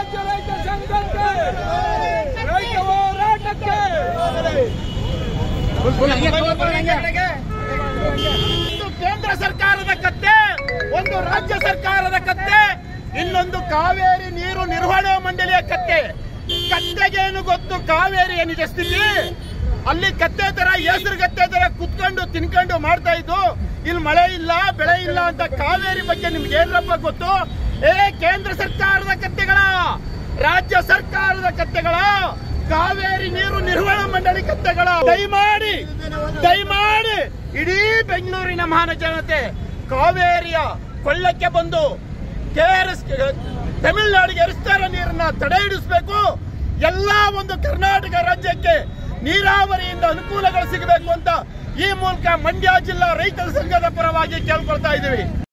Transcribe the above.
ರಾಜ್ಯ ರೈತ ಸಂಘಕ್ಕೆ ರೈತ ಹೋರಾಟಕ್ಕೆ ಒಂದು ಕೇಂದ್ರ ಸರ್ಕಾರದ ಕತ್ತೆ ಒಂದು ರಾಜ್ಯ ಸರ್ಕಾರದ ಕತ್ತೆ ಇನ್ನೊಂದು ಕಾವೇರಿ ನೀರು ನಿರ್ವಹಣಾ ಮಂಡಳಿಯ ಕತ್ತೆ ಕತ್ತೆಗೇನು ಗೊತ್ತು ಕಾವೇರಿಯ ನಿಜ ಸ್ಥಿತಿ ಅಲ್ಲಿ ಕತ್ತೆ ತರ ಹೆಸರು ಕತ್ತೆ ತರ ಕುತ್ಕೊಂಡು ತಿನ್ಕೊಂಡು ಮಾಡ್ತಾ ಇದ್ದು ಇಲ್ಲಿ ಮಳೆ ಇಲ್ಲ ಬೆಳೆ ಇಲ್ಲ ಅಂತ ಕಾವೇರಿ ಬಗ್ಗೆ ನಿಮ್ಗೆ ಏನ್ರಪ್ಪ ಗೊತ್ತು ಏ ಕೇಂದ್ರ ಸರ್ಕಾರದ ಕತ್ತೆಗಳ ರಾಜ್ಯ ಸರ್ಕಾರದ ಕತ್ತೆಗಳ ಕಾವೇರಿ ನೀರು ನಿರ್ವಹಣಾ ಮಂಡಳಿ ಕತ್ತೆಗಳ ದಯಮಾಡಿ ದಯಮಾಡಿ ಇಡೀ ಬೆಂಗಳೂರಿನ ಮಹಾನ ಜನತೆ ಕಾವೇರಿಯ ಕೊಳ್ಳಕ್ಕೆ ಬಂದು ಕೆಆರ್ಎಸ್ ತಮಿಳುನಾಡಿಗೆ ಹರಿಸ್ತಾ ಇರೋ ನೀರನ್ನ ತಡೆ ಹಿಡಿಸಬೇಕು ಎಲ್ಲಾ ಒಂದು ಕರ್ನಾಟಕ ರಾಜ್ಯಕ್ಕೆ ನೀರಾವರಿಯಿಂದ ಅನುಕೂಲಗಳು ಸಿಗಬೇಕು ಅಂತ ಈ ಮೂಲಕ ಮಂಡ್ಯ ಜಿಲ್ಲಾ ರೈತರ ಸಂಘದ ಪರವಾಗಿ ಕೇಳ್ಕೊಳ್ತಾ ಇದ್ದೀವಿ